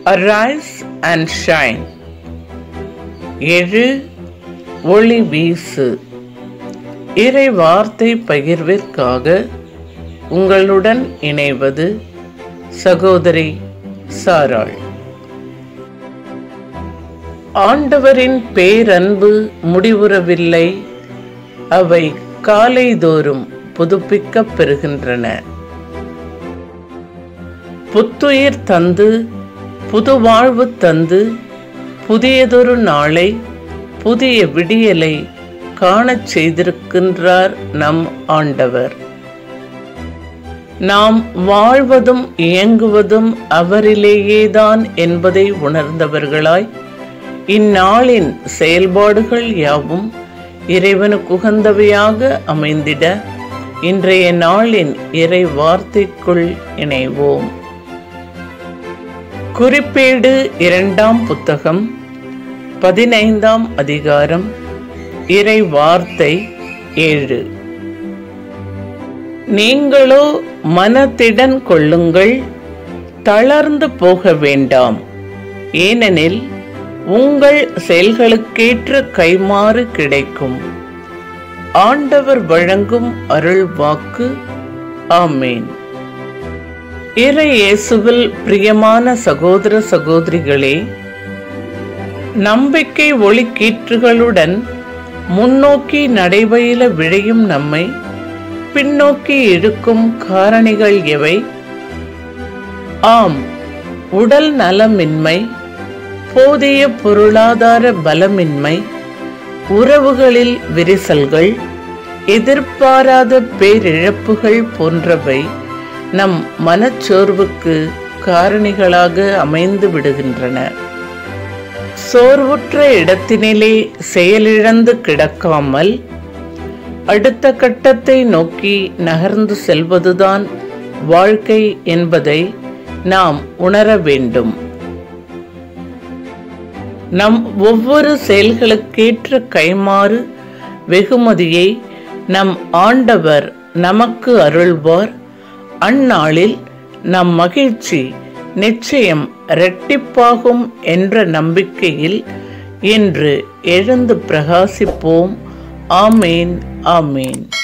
Arise and shine. எழு ஒளி வீசு இறை வார்த்தை பகிர்விற்காக உங்களுடன் இணைவது சகோதரி சாராள் ஆண்டவரின் பேரன்பு முடிவுறவில்லை அவை காலைதோறும் புதுப்பிக்கப் பெறுகின்றன புத்துயிர் தந்து புது வாழ்வு தந்து புதியதொரு நாளை புதிய விடியலை காணச் செய்திருக்கின்றார் நம் ஆண்டவர் நாம் வாழ்வதும் இயங்குவதும் அவரிலேயேதான் என்பதை உணர்ந்தவர்களாய் இந்நாளின் செயல்பாடுகள் யாவும் இறைவனுக்கு உகந்தவையாக அமைந்திட இன்றைய நாளின் இறை வார்த்தைக்குள் இணைவோம் குறிப்பேடு இரண்டாம் புத்தகம் பதினைந்தாம் அதிகாரம் இறை வார்த்தை ஏழு நீங்களோ மனத்திடன் கொள்ளுங்கள் தளர்ந்து போக வேண்டாம் ஏனெனில் உங்கள் செயல்களுக்கேற்ற கைமாறு கிடைக்கும் ஆண்டவர் வழங்கும் அருள் வாக்கு ஆமேன் இறை இயேசுவில் பிரியமான சகோதர சகோதரிகளே நம்பிக்கை ஒளிக்கீற்றுகளுடன் முன்னோக்கி நடைபயில விழையும் நம்மை பின்னோக்கி இழுக்கும் காரணிகள் எவை ஆம் உடல் நலமின்மை போதிய பொருளாதார பலமின்மை உறவுகளில் விரிசல்கள் எதிர்பாராத பேரிழப்புகள் போன்றவை நம் மனச்சோர்வுக்கு காரணிகளாக அமைந்து விடுகின்றன சோர்வுற்ற இடத்தினிலே செயலிழந்து கிடக்காமல் அடுத்த கட்டத்தை நோக்கி நகர்ந்து செல்வதுதான் வாழ்க்கை என்பதை நாம் உணர வேண்டும் நம் ஒவ்வொரு செயல்களுக்கேற்ற கைமாறு வெகுமதியை நம் ஆண்டவர் நமக்கு அருள்வார் அந்நாளில் நம் மகிழ்ச்சி நிச்சயம் இரட்டிப்பாகும் என்ற நம்பிக்கையில் இன்று எழுந்து பிரகாசிப்போம் ஆமேன் ஆமேன்